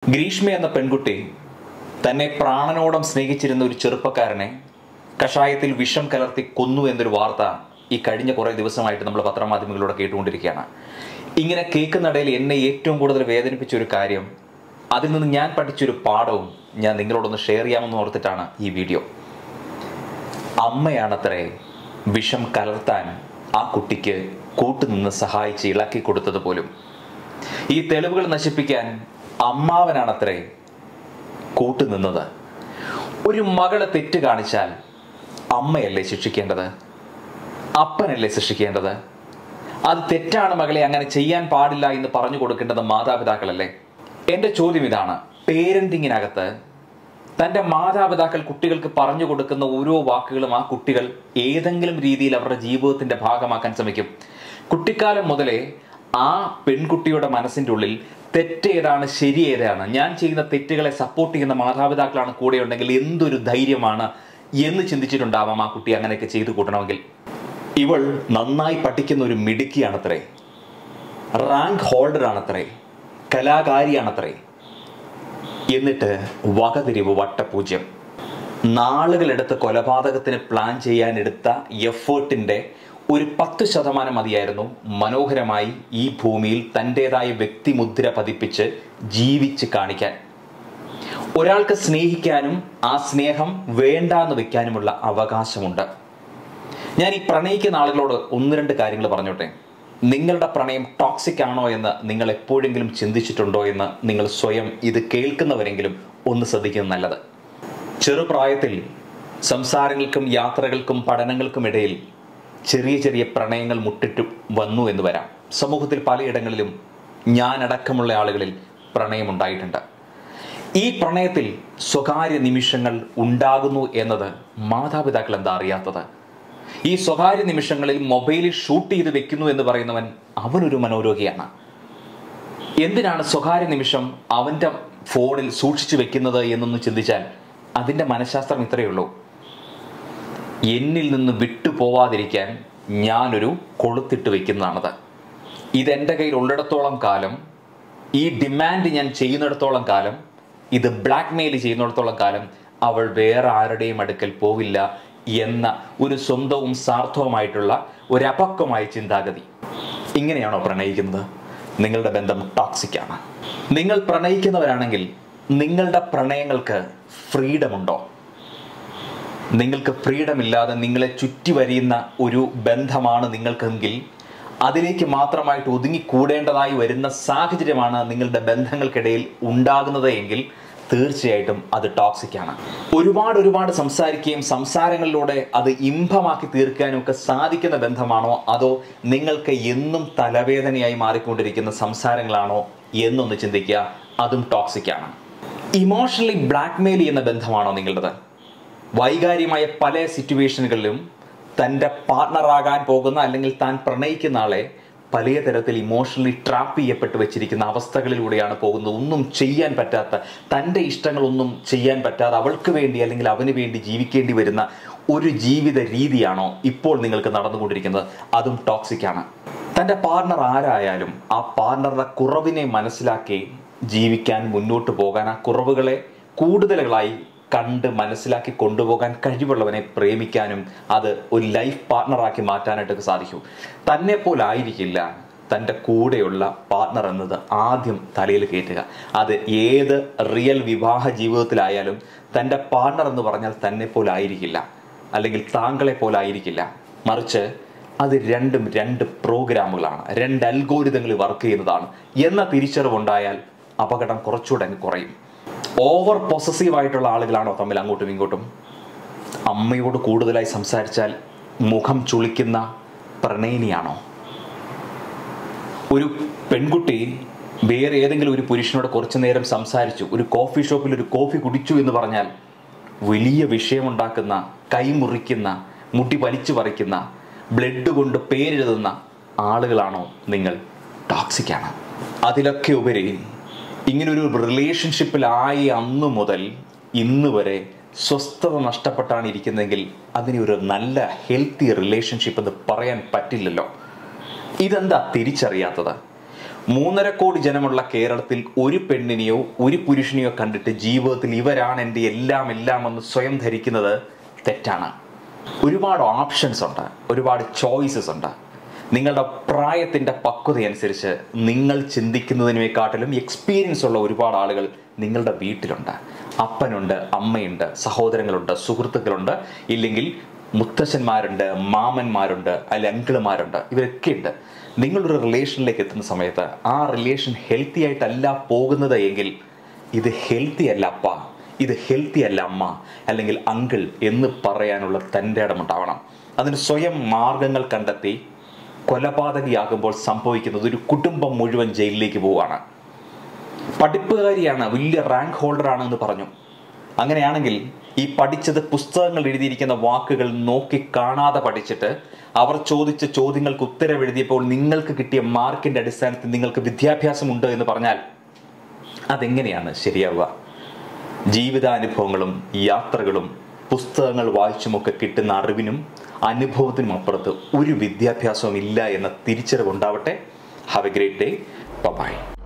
ഗ്രീഷ്മ എന്ന പെൺകുട്ടി തന്നെ പ്രാണനോടം സ്നേഹിച്ചിരുന്ന ഒരു ചെറുപ്പക്കാരനെ കഷായത്തിൽ വിഷം കലർത്തി കൊന്നു എന്നൊരു വാർത്ത ഈ കഴിഞ്ഞ കുറേ ദിവസമായിട്ട് നമ്മൾ പത്രമാധ്യമങ്ങളിലൂടെ കേട്ടുകൊണ്ടിരിക്കുകയാണ് ഇങ്ങനെ കേൾക്കുന്നിടയിൽ എന്നെ ഏറ്റവും കൂടുതൽ വേദനിപ്പിച്ച ഒരു കാര്യം അതിൽ നിന്ന് ഞാൻ പഠിച്ചൊരു പാഠവും ഞാൻ നിങ്ങളോടൊന്ന് ഷെയർ ചെയ്യാമെന്ന് ഓർത്തിട്ടാണ് ഈ വീഡിയോ അമ്മയാണത്രേ വിഷം കലർത്താൻ ആ കുട്ടിക്ക് കൂട്ടുനിന്ന് സഹായിച്ച് ഇളക്കി കൊടുത്തത് പോലും ഈ തെളിവുകൾ നശിപ്പിക്കാൻ അമ്മാവനാണത്രേ കൂട്ടുനിന്നത് ഒരു മകളെ തെറ്റ് കാണിച്ചാൽ അമ്മയല്ലേ ശിക്ഷിക്കേണ്ടത് അപ്പനല്ലേ ശിക്ഷിക്കേണ്ടത് അത് തെറ്റാണ് മകളെ അങ്ങനെ ചെയ്യാൻ പാടില്ല എന്ന് പറഞ്ഞു കൊടുക്കേണ്ടത് മാതാപിതാക്കളല്ലേ എൻ്റെ ചോദ്യം ഇതാണ് പേരന്റിങ്ങിനകത്ത് തൻ്റെ മാതാപിതാക്കൾ കുട്ടികൾക്ക് പറഞ്ഞു കൊടുക്കുന്ന ഓരോ വാക്കുകളും ആ കുട്ടികൾ ഏതെങ്കിലും രീതിയിൽ അവരുടെ ജീവിതത്തിന്റെ ഭാഗമാക്കാൻ ശ്രമിക്കും കുട്ടിക്കാലം മുതലേ ആ പെൺകുട്ടിയുടെ മനസ്സിൻ്റെ ഉള്ളിൽ തെറ്റേതാണ് ശരി ഏതാണ് ഞാൻ ചെയ്യുന്ന തെറ്റുകളെ സപ്പോർട്ട് ചെയ്യുന്ന മാതാപിതാക്കളാണ് കൂടെ ഉണ്ടെങ്കിൽ എന്തൊരു ധൈര്യമാണ് എന്ന് ചിന്തിച്ചിട്ടുണ്ടാവാം ആ കുട്ടി അങ്ങനെയൊക്കെ ചെയ്തു കൂട്ടണമെങ്കിൽ ഇവൾ നന്നായി പഠിക്കുന്ന ഒരു മിടുക്കിയാണത്രേ റാങ്ക് ഹോൾഡർ ആണത്രേ കലാകാരിയാണത്രേ എന്നിട്ട് വകതിരിവ് വട്ടപൂജ്യം നാളുകളെടുത്ത് കൊലപാതകത്തിന് പ്ലാൻ ചെയ്യാനെടുത്ത എഫേർട്ടിന്റെ ഒരു പത്ത് ശതമാനം മതിയായിരുന്നു മനോഹരമായി ഈ ഭൂമിയിൽ തൻ്റെതായ വ്യക്തിമുദ്ര പതിപ്പിച്ച് ജീവിച്ച് കാണിക്കാൻ ഒരാൾക്ക് സ്നേഹിക്കാനും ആ സ്നേഹം വേണ്ടാന്ന് വെക്കാനുമുള്ള അവകാശമുണ്ട് ഞാൻ ഈ പ്രണയിക്കുന്ന ആളുകളോട് ഒന്ന് രണ്ട് കാര്യങ്ങൾ പറഞ്ഞോട്ടെ നിങ്ങളുടെ പ്രണയം ടോക്സിക് ആണോ എന്ന് നിങ്ങൾ എപ്പോഴെങ്കിലും ചിന്തിച്ചിട്ടുണ്ടോ എന്ന് നിങ്ങൾ സ്വയം ഇത് കേൾക്കുന്നവരെങ്കിലും ഒന്ന് ശ്രദ്ധിക്കുന്നത് നല്ലത് ചെറുപ്രായത്തിൽ സംസാരങ്ങൾക്കും യാത്രകൾക്കും പഠനങ്ങൾക്കും ഇടയിൽ ചെറിയ ചെറിയ പ്രണയങ്ങൾ മുട്ടിട്ട് വന്നു എന്ന് വരാം സമൂഹത്തിൽ പലയിടങ്ങളിലും ഞാനടക്കമുള്ള ആളുകളിൽ പ്രണയമുണ്ടായിട്ടുണ്ട് ഈ പ്രണയത്തിൽ സ്വകാര്യ നിമിഷങ്ങൾ ഉണ്ടാകുന്നു എന്നത് മാതാപിതാക്കൾ എന്താ അറിയാത്തത് ഈ സ്വകാര്യ നിമിഷങ്ങളിൽ മൊബൈലിൽ ഷൂട്ട് ചെയ്ത് വെക്കുന്നു എന്ന് പറയുന്നവൻ അവനൊരു മനോരോഗിയാണ് എന്തിനാണ് സ്വകാര്യ നിമിഷം അവന്റെ ഫോണിൽ സൂക്ഷിച്ചു വെക്കുന്നത് എന്നൊന്ന് ചിന്തിച്ചാൽ അതിന്റെ മനഃശാസ്ത്രം ഇത്രയേ ഉള്ളൂ എന്നിൽ നിന്ന് വിട്ടുപോവാതിരിക്കാൻ ഞാനൊരു കൊളുത്തിട്ട് വെക്കുന്നതാണത് ഇതെൻ്റെ കയ്യിൽ ഉള്ളിടത്തോളം കാലം ഈ ഡിമാൻഡ് ഞാൻ ചെയ്യുന്നിടത്തോളം കാലം ഇത് ബ്ലാക്ക് മെയിൽ ചെയ്യുന്നിടത്തോളം കാലം അവൾ വേറെ ആരുടെയും അടുക്കൽ പോവില്ല എന്ന ഒരു സ്വന്തവും സാർത്ഥവുമായിട്ടുള്ള ഒരു അപക്വമായ ചിന്താഗതി ഇങ്ങനെയാണോ പ്രണയിക്കുന്നത് നിങ്ങളുടെ ബന്ധം ടോക്സിക് ആണ് നിങ്ങൾ പ്രണയിക്കുന്നവരാണെങ്കിൽ നിങ്ങളുടെ പ്രണയങ്ങൾക്ക് ഫ്രീഡം ഉണ്ടോ നിങ്ങൾക്ക് ഫ്രീഡം ഇല്ലാതെ നിങ്ങളെ ചുറ്റി വരിയുന്ന ഒരു ബന്ധമാണ് നിങ്ങൾക്കെങ്കിൽ അതിലേക്ക് മാത്രമായിട്ട് ഒതുങ്ങിക്കൂടേണ്ടതായി വരുന്ന സാഹചര്യമാണ് നിങ്ങളുടെ ബന്ധങ്ങൾക്കിടയിൽ ഉണ്ടാകുന്നത് എങ്കിൽ തീർച്ചയായിട്ടും അത് ടോക്സിക് ആണ് ഒരുപാട് ഒരുപാട് സംസാരിക്കുകയും സംസാരങ്ങളിലൂടെ അത് ഇമ്പമാക്കി തീർക്കാനും ഒക്കെ സാധിക്കുന്ന ബന്ധമാണോ അതോ നിങ്ങൾക്ക് എന്നും തലവേദനയായി മാറിക്കൊണ്ടിരിക്കുന്ന സംസാരങ്ങളാണോ എന്നൊന്ന് ചിന്തിക്കുക അതും ടോക്സിക് ആണ് ഇമോഷണലി ബ്ലാക്ക്മെയിൽ ചെയ്യുന്ന ബന്ധമാണോ നിങ്ങളുടേത് വൈകാര്യമായ പല സിറ്റുവേഷനുകളിലും തൻ്റെ പാർട്ണറാകാൻ പോകുന്ന അല്ലെങ്കിൽ താൻ പ്രണയിക്കുന്ന ആളെ പല തരത്തിൽ ഇമോഷണലി ട്രാപ്പ് ചെയ്യപ്പെട്ട് വെച്ചിരിക്കുന്ന അവസ്ഥകളിലൂടെയാണ് പോകുന്നത് ഒന്നും ചെയ്യാൻ പറ്റാത്ത തൻ്റെ ഇഷ്ടങ്ങളൊന്നും ചെയ്യാൻ പറ്റാതെ അവൾക്ക് വേണ്ടി അല്ലെങ്കിൽ അവന് വേണ്ടി ജീവിക്കേണ്ടി വരുന്ന ഒരു ജീവിത രീതിയാണോ ഇപ്പോൾ നിങ്ങൾക്ക് നടന്നുകൊണ്ടിരിക്കുന്നത് അതും ടോക്സിക് ആണ് തൻ്റെ പാർട്ണർ ആരായാലും ആ പാർട്ണറുടെ കുറവിനെ മനസ്സിലാക്കി ജീവിക്കാൻ മുന്നോട്ട് പോകാൻ ആ കുറവുകളെ കൂടുതലുകളായി കണ്ട് മനസ്സിലാക്കി കൊണ്ടുപോകാൻ കഴിവുള്ളവനെ പ്രേമിക്കാനും അത് ഒരു ലൈഫ് പാർട്ണറാക്കി മാറ്റാനായിട്ടൊക്കെ സാധിക്കും തന്നെ പോലായിരിക്കില്ല തൻ്റെ കൂടെയുള്ള പാർട്ണർ എന്നത് ആദ്യം തലയിൽ കയറ്റുക അത് ഏത് റിയൽ വിവാഹ ജീവിതത്തിലായാലും തൻ്റെ പാർട്ണർ എന്ന് പറഞ്ഞാൽ തന്നെ പോലായിരിക്കില്ല അല്ലെങ്കിൽ താങ്കളെ പോലായിരിക്കില്ല മറിച്ച് അത് രണ്ടും രണ്ട് പ്രോഗ്രാമുകളാണ് രണ്ട് അൽഗോരിതങ്ങൾ വർക്ക് ചെയ്യുന്നതാണ് എന്ന തിരിച്ചറിവുണ്ടായാൽ അപകടം കുറച്ചുകൂടെ അങ്ങ് കുറയും ഓവർ പൊസസീവ് ആയിട്ടുള്ള ആളുകളാണോ തമ്മിൽ അങ്ങോട്ടും ഇങ്ങോട്ടും അമ്മയോട് കൂടുതലായി സംസാരിച്ചാൽ മുഖം ചുളിക്കുന്ന പ്രണയിനിയാണോ ഒരു പെൺകുട്ടി വേറെ ഏതെങ്കിലും ഒരു പുരുഷനോട് കുറച്ചു നേരം സംസാരിച്ചു ഒരു കോഫി ഷോപ്പിൽ ഒരു കോഫി കുടിച്ചു എന്ന് പറഞ്ഞാൽ വലിയ വിഷയമുണ്ടാക്കുന്ന കൈമുറിക്കുന്ന മുടി വലിച്ചു പറിക്കുന്ന ബ്ലഡ് കൊണ്ട് പേരെഴുതുന്ന ആളുകളാണോ നിങ്ങൾ ടോക്സിക് ആണ് അതിലൊക്കെ ഉപരി ഇങ്ങനൊരു റിലേഷൻഷിപ്പിലായി അന്നു മുതൽ ഇന്ന് വരെ സ്വസ്ഥത നഷ്ടപ്പെട്ടാണ് ഇരിക്കുന്നതെങ്കിൽ അതിനെ ഒരു നല്ല ഹെൽത്തി റിലേഷൻഷിപ്പ് എന്ന് പറയാൻ പറ്റില്ലല്ലോ ഇതെന്താ തിരിച്ചറിയാത്തത് മൂന്നര കോടി ജനമുള്ള കേരളത്തിൽ ഒരു പെണ്ണിനെയോ ഒരു പുരുഷനെയോ കണ്ടിട്ട് ജീവിതത്തിൽ ഇവരാണ് എൻ്റെ എല്ലാം എല്ലാം എന്ന് സ്വയം ധരിക്കുന്നത് തെറ്റാണ് ഒരുപാട് ഓപ്ഷൻസ് ഉണ്ട് ഒരുപാട് ചോയ്സസ് ഉണ്ട് നിങ്ങളുടെ പ്രായത്തിൻ്റെ പക്വതയനുസരിച്ച് നിങ്ങൾ ചിന്തിക്കുന്നതിനേക്കാട്ടിലും എക്സ്പീരിയൻസ് ഉള്ള ഒരുപാട് ആളുകൾ നിങ്ങളുടെ വീട്ടിലുണ്ട് അപ്പനുണ്ട് അമ്മയുണ്ട് സഹോദരങ്ങളുണ്ട് സുഹൃത്തുക്കളുണ്ട് ഇല്ലെങ്കിൽ മുത്തശ്ശന്മാരുണ്ട് മാമന്മാരുണ്ട് അല്ലെ അങ്കിളുമാരുണ്ട് ഇവരൊക്കെ ഉണ്ട് നിങ്ങളൊരു റിലേഷനിലേക്ക് എത്തുന്ന സമയത്ത് ആ റിലേഷൻ ഹെൽത്തി ആയിട്ടല്ല പോകുന്നത് എങ്കിൽ ഇത് ഹെൽത്തി അല്ല അപ്പ ഇത് ഹെൽത്തി അല്ല അമ്മ അല്ലെങ്കിൽ അങ്കിൾ എന്ന് പറയാനുള്ള തൻ്റെ ഇടമുണ്ടാവണം അതിന് സ്വയം മാർഗങ്ങൾ കണ്ടെത്തി കൊലപാതകയാകുമ്പോൾ സംഭവിക്കുന്നത് ഒരു കുടുംബം മുഴുവൻ ജയിലിലേക്ക് പോവുകയാണ് പഠിപ്പുകാരിയാണ് വലിയ റാങ്ക് ഹോൾഡർ എന്ന് പറഞ്ഞു അങ്ങനെയാണെങ്കിൽ ഈ പഠിച്ചത് പുസ്തകങ്ങൾ എഴുതിയിരിക്കുന്ന വാക്കുകൾ നോക്കി കാണാതെ പഠിച്ചിട്ട് അവർ ചോദിച്ച ചോദ്യങ്ങൾക്ക് ഉത്തരം എഴുതിയപ്പോൾ നിങ്ങൾക്ക് കിട്ടിയ മാർക്കിന്റെ അടിസ്ഥാനത്തിൽ നിങ്ങൾക്ക് വിദ്യാഭ്യാസമുണ്ട് എന്ന് പറഞ്ഞാൽ അതെങ്ങനെയാണ് ശരിയാവുക ജീവിതാനുഭവങ്ങളും യാത്രകളും പുസ്തകങ്ങൾ വായിച്ചുമൊക്കെ കിട്ടുന്ന അറിവിനും അനുഭവത്തിനും അപ്പുറത്ത് ഒരു വിദ്യാഭ്യാസവും ഇല്ല എന്ന തിരിച്ചറിവുണ്ടാവട്ടെ have a great day by